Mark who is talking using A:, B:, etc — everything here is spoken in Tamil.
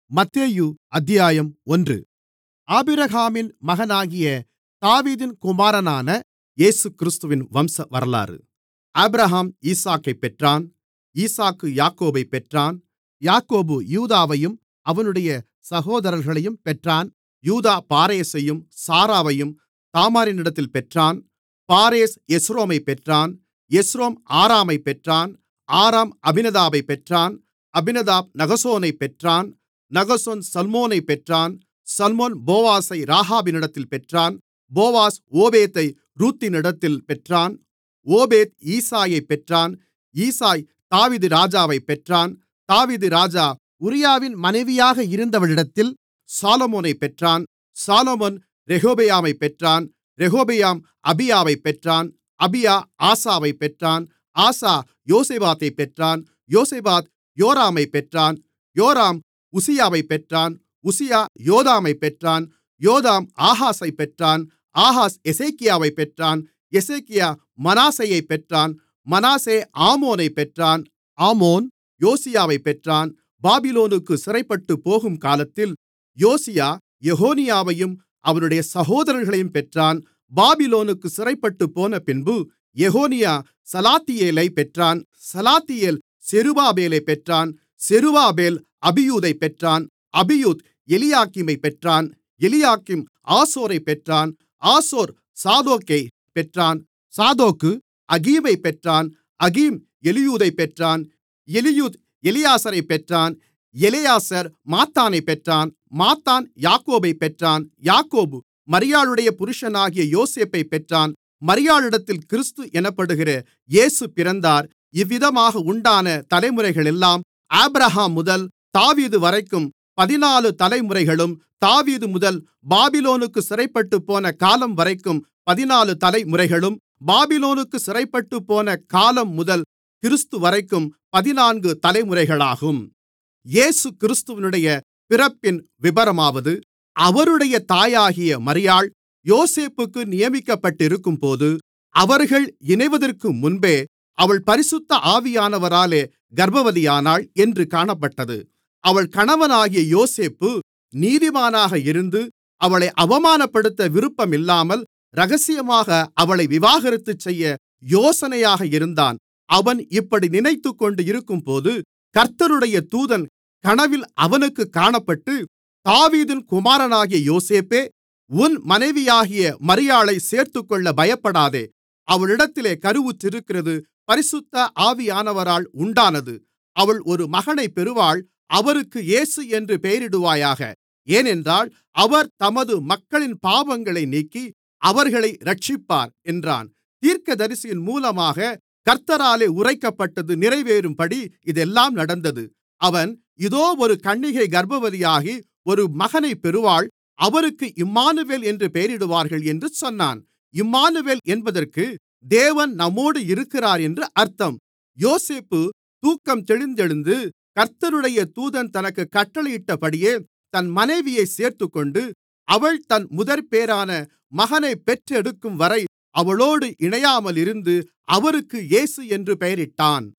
A: மத்தேயு அத்தியாயம் ஒன்று ஆபிரகாமின் மகனாகிய தாவீதின் குமாரனான இயேசுகிறிஸ்துவின் வம்சவரலாறு ஆபிரகாம் ஈசாக்கைப் பெற்றான் ஈசாக்கு யாக்கோபைப் பெற்றான் யாக்கோபு யூதாவையும் அவனுடைய சகோதரர்களையும் பெற்றான் யூதா பாரேசையும் சாராவையும் தாமாரினிடத்தில் பெற்றான் பாரேஸ் எஸ்ரோமைப் பெற்றான் எஸ்ரோம் ஆராமைப் பெற்றான் ஆராம் அம்மினதாபைப் பெற்றான் அம்மினதாப் நகசோனைப் பெற்றான் நகசோன் சல்மோனைப் பெற்றான் சல்மோன் போவாசை ராகாபினிடத்தில் பெற்றான் போவாஸ் ஓபேத்தை ரூத்தினிடத்தில் பெற்றான் ஓபேத் ஈசாயைப் பெற்றான் ஈசாய் தாவீது ராஜாவைப் பெற்றான் தாவீது ராஜா உரியாவின் மனைவியாக இருந்தவளிடத்தில் சாலொமோனைப் பெற்றான் சாலொமோன் ரெகொபெயாமைப் பெற்றான் ரெகொபெயாம் அபியாவைப் பெற்றான் அபியா ஆசாவைப் பெற்றான் ஆசா யோசபாத்தைப் பெற்றான் யோசபாத் யோராமைப் பெற்றான் யோராம் உசியாவைப் பெற்றான் உசியா யோதாமைப் பெற்றான் யோதாம் ஆகாஸைப் பெற்றான் ஆகாஸ் எசேக்கியாவைப் பெற்றான் எசேக்கியா மனாசேயைப் பெற்றான் மனாசே ஆமோனைப் பெற்றான் ஆமோன் யோசியாவைப் பெற்றான் பாபிலோனுக்குச் சிறைப்பட்டுப் போகும் காலத்தில் யோசியா எகொனியாவையும் அவனுடைய சகோதரர்களையும் பெற்றான் பாபிலோனுக்குச் சிறைப்பட்டுப் போனபின்பு எகொனியா சலாத்தியேலைப் பெற்றான் சலாத்தியேல் செருபாபேலைப் பெற்றான் செருபாபேல் அபியூதைப் பெற்றான் அபியூத் எலியாக்கீமைப் பெற்றான் எலியாக்கீம் ஆசோரைப் பெற்றான் ஆசோர் சாதோக்கைப் பெற்றான் சாதோக்கு அகீமைப் பெற்றான் அகீம் எலியூதைப் பெற்றான் எலியூத் எலியாசரைப் பெற்றான் எலெயாசர் மாத்தானைப் பெற்றான் மாத்தான் யாக்கோபைப் பெற்றான் யாக்கோபு மரியாளுடைய புருஷனாகிய யோசேப்பைப் பெற்றான் மரியாளிடத்தில் கிறிஸ்து எனப்படுகிற இயேசு பிறந்தார் இவ்விதமாக உண்டான தலைமுறைகளெல்லாம் ஆபிரகாம் முதல் தாவீது வரைக்கும் பதினாலு தலைமுறைகளும் தாவீது முதல் பாபிலோனுக்குச் சிறைப்பட்டுப்போன காலம் வரைக்கும் பதினாலு தலைமுறைகளும் பாபிலோனுக்குச் சிறைப்பட்டுப்போன காலம் முதல் கிறிஸ்துவரைக்கும் பதினான்கு தலைமுறைகளாகும் இயேசு கிறிஸ்துவினுடைய பிறப்பின் விபரமாவது அவருடைய தாயாகிய மரியாள் யோசேப்புக்கு நியமிக்கப்பட்டிருக்கும்போது அவர்கள் இணைவதற்கு முன்பே அவள் பரிசுத்த ஆவியானவராலே கர்ப்பவதியானாள் என்று காணப்பட்டது அவள் கணவனாகிய யோசேப்பு நீதிமானாக இருந்து அவளை அவமானப்படுத்த விருப்பமில்லாமல் இரகசியமாக அவளை விவாகரத்து செய்ய யோசனையாக இருந்தான் அவன் இப்படி நினைத்துக்கொண்டு இருக்கும்போது கர்த்தருடைய தூதன் கனவில் அவனுக்கு காணப்பட்டு தாவீதின் குமாரனாகிய யோசேப்பே உன் மனைவியாகிய மரியாளை சேர்த்துக்கொள்ள பயப்படாதே அவளிடத்திலே கருவுற்றிருக்கிறது பரிசுத்த ஆவியானவரால் உண்டானது அவள் ஒரு மகனைப் பெறுவாள் அவருக்கு இயேசு என்று பெயரிடுவாயாக ஏனென்றால் அவர் தமது மக்களின் பாவங்களை நீக்கி அவர்களை இரட்சிப்பார் என்றான் தீர்க்கதரிசியின் மூலமாக கர்த்தராலே உரைக்கப்பட்டது நிறைவேறும்படி இதெல்லாம் நடந்தது அவன் இதோ ஒரு கன்னிகை கர்ப்பவதியாகி ஒரு மகனைப் பெறுவாள் அவருக்கு இம்மானுவேல் என்று பெயரிடுவார்கள் என்று சொன்னான் இம்மானுவேல் என்பதற்கு தேவன் நம்மோடு இருக்கிறார் என்று அர்த்தம் யோசேப்பு தூக்கம் தெளிந்தெழுந்து கர்த்தருடைய தூதன் தனக்கு கட்டளையிட்டபடியே தன் மனைவியை சேர்த்துக்கொண்டு அவள் தன் முதற்பேறான மகனை பெற்றெடுக்கும் வரை அவளோடு இணையாமல் இருந்து அவருக்கு இயேசு என்று பெயரிட்டான்